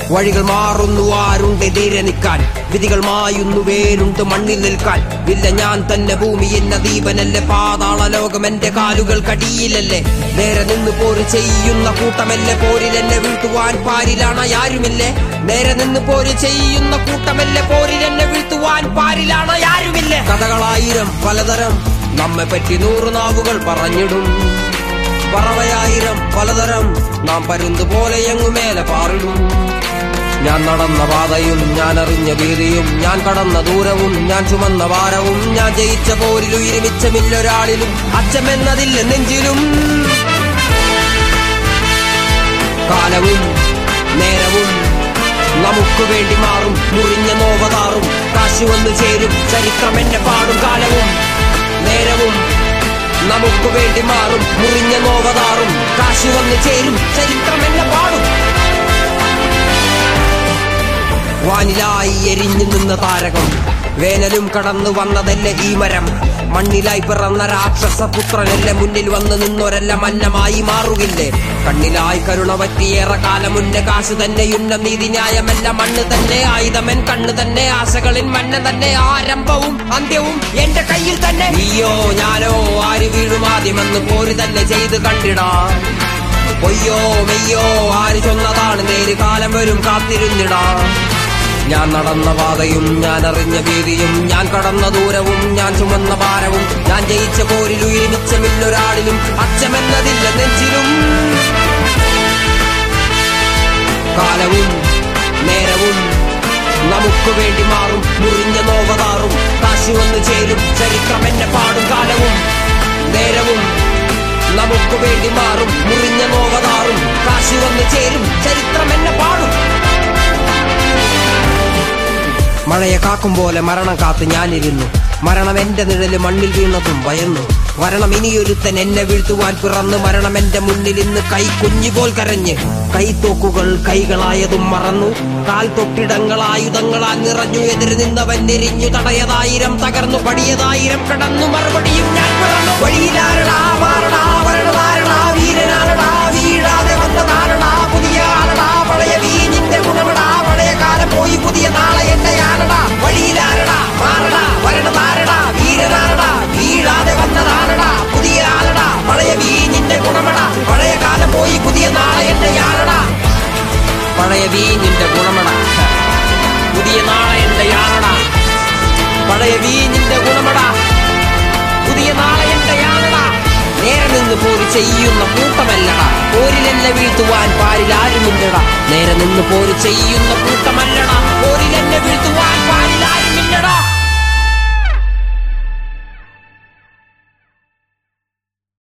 വഴികൾ മാറുന്നു ആരുണ്ട് എതിരെ നിൽക്കാൻ വിധികൾ മായുന്നു വേരുണ്ട് മണ്ണിൽ നിൽക്കാൻ ഇല്ല ഞാൻ തന്നെ ഭൂമി എന്ന ദീപനല്ലേ പാതാള ലോകം എന്റെ കാലുകൾ കടിയിലല്ലേ നേരെ നിന്ന് പോര് ചെയ്യുന്ന കൂട്ടമല്ലേ പോരിലെന്നെ വീഴ്ത്തുവാൻ പാരിലാണ് ആരുമില്ലേ നേരെ നിന്ന് പോര് ചെയ്യുന്ന കൂട്ടമല്ലേ പോരിലെന്നെ വീഴ്ത്തുവാൻ പാരിലാണ് ആരുമില്ലേ കഥകളായിരം പലതരം നമ്മെ പറ്റി നൂറ് നാവുകൾ പറഞ്ഞിടും പറവയായിരം പലതരം നാം പരുന്ത് പോലെ എങ്ങുമേലെ പാറിടും ഞാൻ നടന്ന പാതയും ഞാൻ അറിഞ്ഞ വീതിയും ഞാൻ കടന്ന ദൂരവും ഞാൻ ചുമന്ന ഭാരവും ഞാൻ ജയിച്ച പോരിൽ ഉയരുമിച്ചമില്ലൊരാളിലും അച്ചമെന്നതില്ല നെഞ്ചിലും കാലവും നേരവും നമുക്ക് വേണ്ടി മാറും മുറിഞ്ഞ നോവതാറും കാശി വന്നു ചേരും ചരിത്രം എന്നെ പാടും കാലവും നേരവും നമുക്ക് വേണ്ടി മാറും മുറിഞ്ഞ നോവതാറും കാശി വന്നു ചേരും ചരിത്രം എന്നെ പാടും വാനിലായി എരിഞ്ഞു നിന്ന താരകം വേനലും കടന്നു വന്നതല്ലേ ഈ മരം മണ്ണിലായി പിറന്ന രാക്ഷസ പുത്രനല്ലേ മുന്നിൽ വന്ന് നിന്നൊരല്ല മന്നമായി മാറുകില്ലേ കണ്ണിലായി കരുണ പറ്റിയേറെ കാലം മുന്നേ കാശ് തന്നെ ഉന്നം നീതി ന്യായമല്ല മണ്ണ് തന്നെ ആയുധമൻ കണ്ണ് തന്നെ ആശകളിൻ മണ്ണ തന്നെ ആരംഭവും അന്ത്യവും എന്റെ കയ്യിൽ തന്നെ നീയോ ഞാനോ ആര് വീഴും ആദ്യമെന്ന് പോര് തന്നെ ചെയ്ത് കണ്ടിടാ പൊയ്യോ മെയ്യോ ആര് ചൊന്നതാണ് നേര് കാലം വരും കാത്തിരുന്നിടാ ഞാൻ നടന്ന പാതയും ഞാൻ അറിഞ്ഞ ഭീതിയും ഞാൻ കടന്ന ദൂരവും ഞാൻ ചുമന്ന ഭാരവും ഞാൻ ജയിച്ച പോരിൽ ഉയർമിച്ചമില്ലൊരാളിലും അച്ചമെന്നതില്ല നെഞ്ചിലും കാലവും നേരവും നമുക്ക് വേണ്ടി മാറും മുറിഞ്ഞ നോവതാറും കാശി വന്നു ചേരും ചരിത്രം എന്നെ പാടും കാലവും നേരവും നമുക്ക് വേണ്ടി മാറും മുറിഞ്ഞ നോവതാറും കാശി വന്നു ചേരും ചരിത്രം എന്നെ പാടും മഴയെ കാക്കും പോലെ മരണം കാത്ത് ഞാനിരുന്നു മരണം എന്റെ നിഴല് മണ്ണിൽ വീണതും ഭയന്നു വരണം ഇനിയൊരുത്തൻ എന്നെ വീഴ്ത്തുവാൻ പിറന്ന് മരണം എന്റെ മുന്നിൽ ഇന്ന് കൈ കുഞ്ഞുപോൽ കരഞ്ഞ് കൈത്തോക്കുകൾ കൈകളായതും മറന്നു കാൽ തൊട്ടിടങ്ങൾ ആയുധങ്ങളാൽ നിറഞ്ഞു എതിര് നിന്നവൻ എരിഞ്ഞു തടയതായിരം തകർന്നു പടിയതായിരം കടന്നു മറുപടിയും ഞാൻ പിറന്നു വഴിയിലാരടാ മാറടാ വരണതാരടാ വീരനാരടാ വീഴാതെ വന്നതാരടാ പുതിയ ആരടാ പഴയ വീഞ്ഞിന്റെ ഗുണമടാ പഴയ കാലം പോയി പുതിയ നാളെ എന്റെ ആരടാ വഴിയിലാരടാ മാറടാ വരണതാരടാ വീരനാരടാ വീഴാതെ വന്നതാരടാ പുതിയ ആരടാ പഴയ വീഞ്ഞിന്റെ ഗുണമടാ പഴയ കാലം പോയി പുതിയ നാളെ എന്റെ ആരടാ പഴയ വീഞ്ഞിന്റെ ഗുണമട പുതിയ നാളെ എന്റെ യാറടാ പഴയ വീഞ്ഞിന്റെ ഗുണമട പുതിയ നാളെ എന്റെ യാറടാ നേരെ നിന്ന് പോര് ചെയ്യുന്ന കൂട്ടമല്ലടാ പോരിലെന്നെ വീഴ്ത്തുവാൻ പാരിൽ ആരുമില്ലടാ നേരെ നിന്ന് പോര് ചെയ്യുന്ന കൂട്ടമല്ലടാ പോരിലെന്നെ വീഴ്ത്തുവാൻ